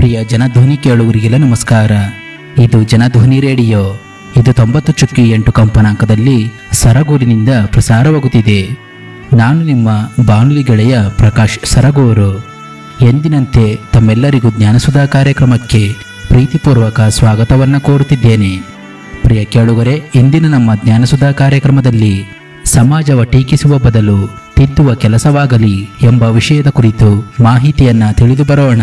ಪ್ರಿಯ ಜನಧ್ವನಿ ಕೇಳುಗರಿಗೆಲ್ಲ ನಮಸ್ಕಾರ ಇದು ಜನಧ್ವನಿ ರೇಡಿಯೋ ಇದು ತೊಂಬತ್ತು ಚುಕ್ಕಿ ಎಂಟು ಕಂಪನಾಂಕದಲ್ಲಿ ಸರಗೂರಿನಿಂದ ಪ್ರಸಾರವಾಗುತ್ತಿದೆ ನಾನು ನಿಮ್ಮ ಬಾನುಲಿ ಗೆಳೆಯ ಪ್ರಕಾಶ್ ಸರಗೂರು ಎಂದಿನಂತೆ ತಮ್ಮೆಲ್ಲರಿಗೂ ಜ್ಞಾನಸುಧಾ ಕಾರ್ಯಕ್ರಮಕ್ಕೆ ಪ್ರೀತಿಪೂರ್ವಕ ಸ್ವಾಗತವನ್ನು ಕೋರುತ್ತಿದ್ದೇನೆ ಪ್ರಿಯ ಕೇಳುಗರೆ ಇಂದಿನ ನಮ್ಮ ಜ್ಞಾನಸುಧಾ ಕಾರ್ಯಕ್ರಮದಲ್ಲಿ ಸಮಾಜವ ಟೀಕಿಸುವ ಬದಲು ತಿದ್ದುವ ಕೆಲಸವಾಗಲಿ ಎಂಬ ವಿಷಯದ ಕುರಿತು ಮಾಹಿತಿಯನ್ನ ತಿಳಿದು ಬರೋಣ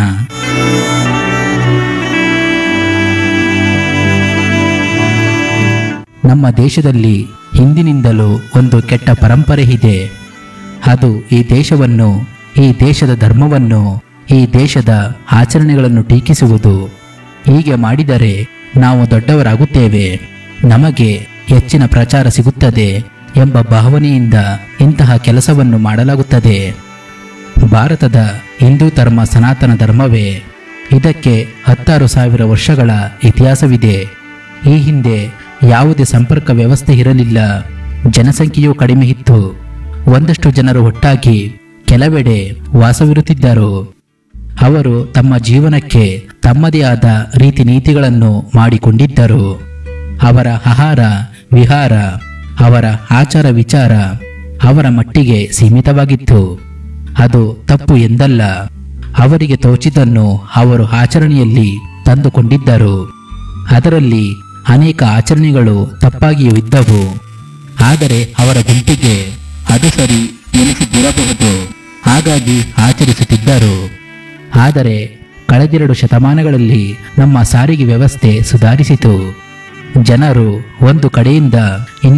ನಮ್ಮ ದೇಶದಲ್ಲಿ ಹಿಂದಿನಿಂದಲೂ ಒಂದು ಕೆಟ್ಟ ಪರಂಪರೆ ಇದೆ ಅದು ಈ ದೇಶವನ್ನು ಈ ದೇಶದ ಧರ್ಮವನ್ನು ಈ ದೇಶದ ಆಚರಣೆಗಳನ್ನು ಟೀಕಿಸುವುದು ಹೀಗೆ ಮಾಡಿದರೆ ನಾವು ದೊಡ್ಡವರಾಗುತ್ತೇವೆ ನಮಗೆ ಹೆಚ್ಚಿನ ಪ್ರಚಾರ ಸಿಗುತ್ತದೆ ಎಂಬ ಭಾವನೆಯಿಂದ ಇಂತಹ ಕೆಲಸವನ್ನು ಮಾಡಲಾಗುತ್ತದೆ ಭಾರತದ ಹಿಂದೂ ಧರ್ಮ ಸನಾತನ ಧರ್ಮವೇ ಇದಕ್ಕೆ ಹತ್ತಾರು ಸಾವಿರ ವರ್ಷಗಳ ಇತಿಹಾಸವಿದೆ ಈ ಹಿಂದೆ ಯಾವುದೇ ಸಂಪರ್ಕ ವ್ಯವಸ್ಥೆ ಇರಲಿಲ್ಲ ಜನಸಂಖ್ಯೆಯೂ ಕಡಿಮೆ ಇತ್ತು ಒಂದಷ್ಟು ಜನರು ಒಟ್ಟಾಗಿ ಕೆಲವೆಡೆ ವಾಸವಿರುತ್ತಿದ್ದರು ಅವರು ತಮ್ಮ ಜೀವನಕ್ಕೆ ತಮ್ಮದೇ ಆದ ರೀತಿ ನೀತಿಗಳನ್ನು ಮಾಡಿಕೊಂಡಿದ್ದರು ಅವರ ಆಹಾರ ವಿಹಾರ ಅವರ ಆಚಾರ ವಿಚಾರ ಅವರ ಮಟ್ಟಿಗೆ ಸೀಮಿತವಾಗಿತ್ತು ಅದು ತಪ್ಪು ಎಂದಲ್ಲ ಅವರಿಗೆ ತೋಚಿದ್ದನ್ನು ಅವರು ಆಚರಣೆಯಲ್ಲಿ ತಂದುಕೊಂಡಿದ್ದರು ಅದರಲ್ಲಿ ಅನೇಕ ಆಚರಣೆಗಳು ತಪ್ಪಾಗಿಯೂ ಇದ್ದವು ಆದರೆ ಅವರ ಗುಂಪಿಗೆ ಅದು ಸರಿ ಎನಿಸಿದ್ದಿರಬಹುದು ಹಾಗಾಗಿ ಆಚರಿಸುತ್ತಿದ್ದರು ಆದರೆ ಕಳೆದೆರಡು ಶತಮಾನಗಳಲ್ಲಿ ನಮ್ಮ ಸಾರಿಗೆ ವ್ಯವಸ್ಥೆ ಸುಧಾರಿಸಿತು ಜನರು ಒಂದು ಕಡೆಯಿಂದ